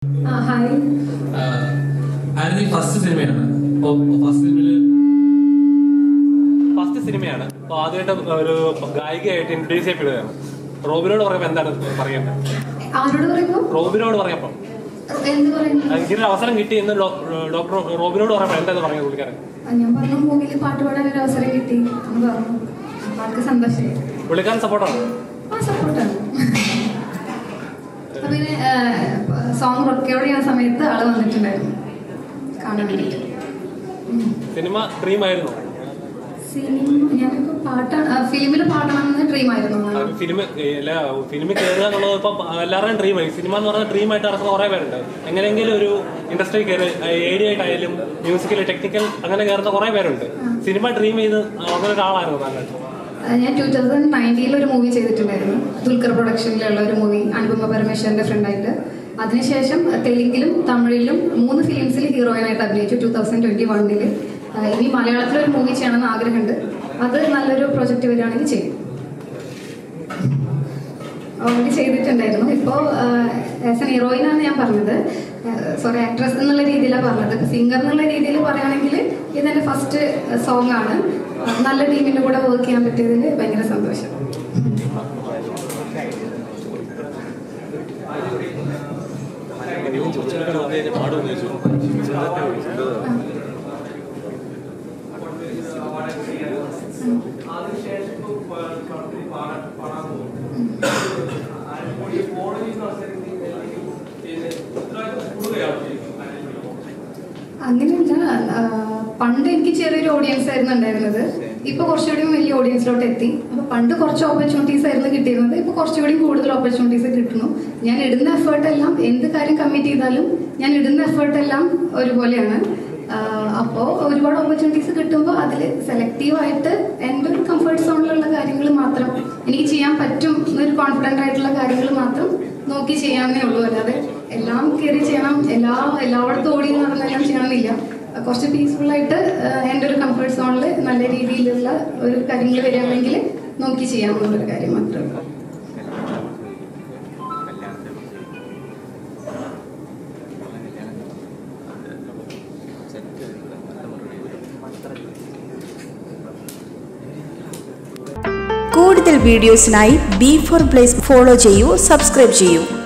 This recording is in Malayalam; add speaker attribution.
Speaker 1: ആ ഹായ്
Speaker 2: ആനന്ദി ഫസ്റ്റ് സിനിമയാണ് അപ്പോൾ ഫസ്റ്റ് സിനിമയിൽ
Speaker 3: ഫസ്റ്റ് സിനിമയാണ് അപ്പൊ ആദ്യമായിട്ട് ഒരു ഗായികയായിട്ട് ഇൻട്രൊഡ്യൂസ് ചെയ്യപ്പെടുകയാണ് റോബിനോട് പറയുമ്പോൾ എന്താണ് പറയുന്നത്
Speaker 1: ആരോട് പറയുന്നു
Speaker 3: റോബിനോട് പറയുമ്പോൾ
Speaker 1: എന്ത് പറയുന്നു
Speaker 3: ഇങ്ങനെ ഒരു അവസരം കിട്ടി എന്ന് ഡോ- ഡോക്ടർ റോബിനോട് പറയുമ്പോൾ എന്താന്ന് പറയുന്നത് പുള്ളിക്കാരൻ
Speaker 1: ആ, ഞാൻ പറഞ്ഞു മൂവിയിൽ പാട്ട് പാടാൻ ഒരു അവസരം കിട്ടി എന്ന് പറഞ്ഞു അപ്പൊ ആൾക്ക് സന്തോഷമായി
Speaker 3: പുള്ളിക്കാരൻ സപ്പോർട്ടാണ്
Speaker 1: ആ സപ്പോർട്ടാണ് അപ്പൊ പിന്നെ സോങ് റെക്കോർഡ് ചെയ്യുന്ന സമയത്ത് ആള് വന്നിട്ടുണ്ടായിരുന്നു കാണാൻ വേണ്ടിയിട്ട്
Speaker 3: സിനിമ ഡ്രീം ആയിരുന്നു
Speaker 1: സിനിമ ഞാനിപ്പോ പാട്ടാണ് ഫിലിമിൽ പാടണമെന്ന് ഡ്രീം ആയിരുന്നു
Speaker 3: ഫിലിം അല്ല ഫിലിമിൽ കയറുക എന്നുള്ളത് ഇപ്പം എല്ലാവരുടെയും ഡ്രീമായി സിനിമ എന്ന് പറഞ്ഞാൽ ഡ്രീം ആയിട്ട് നടക്കുന്ന കുറേ പേരുണ്ട് എങ്ങനെയെങ്കിലും ഒരു ഇൻഡസ്ട്രി കയറി ഏരിയ ആയിട്ടായാലും മ്യൂസിക്കൽ ടെക്നിക്കൽ അങ്ങനെ കയറുന്ന കുറേ പേരുണ്ട് സിനിമ ഡ്രീം ചെയ്ത് അങ്ങനെ ഒരാളായിരുന്നു നല്ലത്
Speaker 1: ആ, ഞാൻ ടൂ തൗസൻഡ് നയൻറ്റീനിൽ ഒരു മൂവി ചെയ്തിട്ടുണ്ടായിരുന്നു ദുൽഖർ പ്രൊഡക്ഷനിലുള്ള ഒരു മൂവി അനുപമ പരമേശ്വരന്റെ ഫ്രണ്ടായിട്ട് അതിനുശേഷം തെലുങ്കിലും തമിഴിലും മൂന്ന് ഫിലിംസിൽ ഹീറോയിനായിട്ട് അഭിനയിച്ചു ടൂ തൗസൻഡ് ട്വന്റി വണ്ണിൽ ഇനി മലയാളത്തിലൊരു മൂവി ചെയ്യണമെന്ന് ആഗ്രഹമുണ്ട് അത് നല്ലൊരു പ്രൊജക്റ്റ് വരികയാണെങ്കിൽ ചെയ്യും ഓൾറെഡി ചെയ്തിട്ടുണ്ടായിരുന്നു ഇപ്പോൾ ആസ് എൻ ഹീറോയിനാണ് ഞാൻ പറഞ്ഞത് സോറി ആക്ട്രസ് എന്നുള്ള രീതിയിലാണ് പറഞ്ഞത് സിംഗർ എന്നുള്ള രീതിയിൽ പറയുകയാണെങ്കിൽ ഇതെൻ്റെ ഫസ്റ്റ് സോങ് ആണ് നല്ല ടീമിൻ്റെ കൂടെ വർക്ക് ചെയ്യാൻ പറ്റിയതിൽ ഭയങ്കര സന്തോഷം അങ്ങനെയല്ല ആ, പണ്ട് എനിക്ക് ചെറിയൊരു ഓഡിയൻസ് ആയിരുന്നു ഉണ്ടായിരുന്നത് ഇപ്പൊ കുറച്ചുകൂടി വലിയ ഓഡിയൻസിലോട്ട് എത്തി അപ്പൊ പണ്ട് കുറച്ച് ഓപ്പർച്യൂണിറ്റീസ് ആയിരുന്നു കിട്ടിയിരുന്നത് ഇപ്പൊ കുറച്ചുകൂടി കൂടുതൽ ഓപ്പർച്യൂണിറ്റീസ് കിട്ടുന്നു ഞാൻ ഇടുന്ന എഫേർട്ട് എല്ലാം എന്ത് കാര്യം കമ്മിറ്റ് ചെയ്താലും ഞാൻ ഇടുന്ന എഫേർട്ട് എല്ലാം ഒരുപോലെയാണ് അപ്പോൾ ഒരുപാട് ഓപ്പർച്യൂണിറ്റീസ് കിട്ടുമ്പോൾ അതിൽ സെലക്റ്റീവായിട്ട് എൻ്റെ ഒരു കംഫർട്ട് സോണിലുള്ള കാര്യങ്ങൾ മാത്രം എനിക്ക് ചെയ്യാൻ പറ്റും എന്നൊരു കോൺഫിഡൻ്റ് ആയിട്ടുള്ള കാര്യങ്ങൾ മാത്രം നോക്കി ചെയ്യാവുന്നേ ഉള്ളൂ അല്ലാതെ എല്ലാം കയറി ചെയ്യണം എല്ലാ എല്ലായിടത്തും ഓടി നടന്നെല്ലാം ചെയ്യണമെന്നില്ല കുറച്ച് പീസ്ഫുൾ ആയിട്ട് ആഹ് എൻ്റെ ഒരു കംഫർട്ട് സോണിൽ നല്ല രീതിയിലുള്ള ഒരു കാര്യങ്ങൾ വരികയാണെങ്കിൽ നോക്കി ചെയ്യാമെന്നുള്ളൊരു കാര്യം മാത്രമേ ഉള്ളൂ
Speaker 4: കൂടുതൽ വീഡിയോസിനായി ബി ഫോർ പ്ലേസ് ഫോളോ ചെയ്യൂ സബ്സ്ക്രൈബ് ചെയ്യൂ